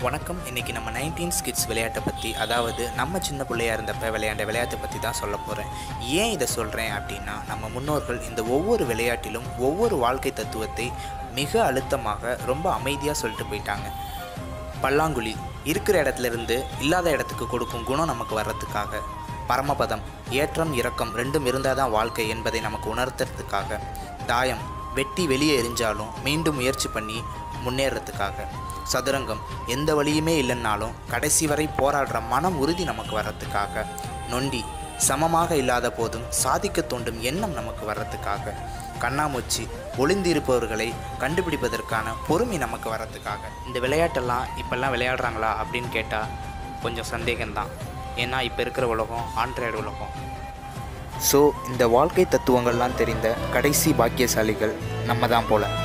வணக்கம் இன்றைக்கி நம்ம நைன்டீன் ஸ்கிட்ஸ் விளையாட்டை பற்றி அதாவது நம்ம சின்ன பிள்ளையா இருந்தப்ப விளையாண்ட விளையாட்டை பற்றி தான் சொல்ல போகிறேன் ஏன் இதை சொல்கிறேன் அப்படின்னா நம்ம முன்னோர்கள் இந்த ஒவ்வொரு விளையாட்டிலும் ஒவ்வொரு வாழ்க்கை தத்துவத்தை மிக அழுத்தமாக ரொம்ப அமைதியாக சொல்லிட்டு போயிட்டாங்க பல்லாங்குழி இருக்கிற இடத்துல இருந்து இல்லாத இடத்துக்கு கொடுக்கும் குணம் நமக்கு வர்றதுக்காக பரமபதம் ஏற்றம் இறக்கம் ரெண்டும் இருந்தால் தான் வாழ்க்கை என்பதை நமக்கு உணர்த்துறதுக்காக தாயம் வெட்டி வெளியே எரிஞ்சாலும் மீண்டும் முயற்சி பண்ணி முன்னேறதுக்காக சதுரங்கம் எந்த வழியுமே இல்லைன்னாலும் கடைசி வரை போராடுற மனம் உறுதி நமக்கு வர்றதுக்காக நொண்டி சமமாக இல்லாத போதும் சாதிக்க தோண்டும் எண்ணம் நமக்கு வர்றதுக்காக கண்ணாமூச்சி ஒளிந்திருப்பவர்களை கண்டுபிடிப்பதற்கான பொறுமை நமக்கு வர்றதுக்காக இந்த விளையாட்டெல்லாம் இப்போல்லாம் விளையாடுறாங்களா அப்படின்னு கேட்டால் கொஞ்சம் சந்தேகம்தான் ஏன்னா இப்போ இருக்கிற உலகம் ஆண்ட்ராய்டு உலகம் ஸோ இந்த வாழ்க்கை தத்துவங்கள்லாம் தெரிந்த கடைசி பாக்கியசாலிகள் நம்ம தான் போல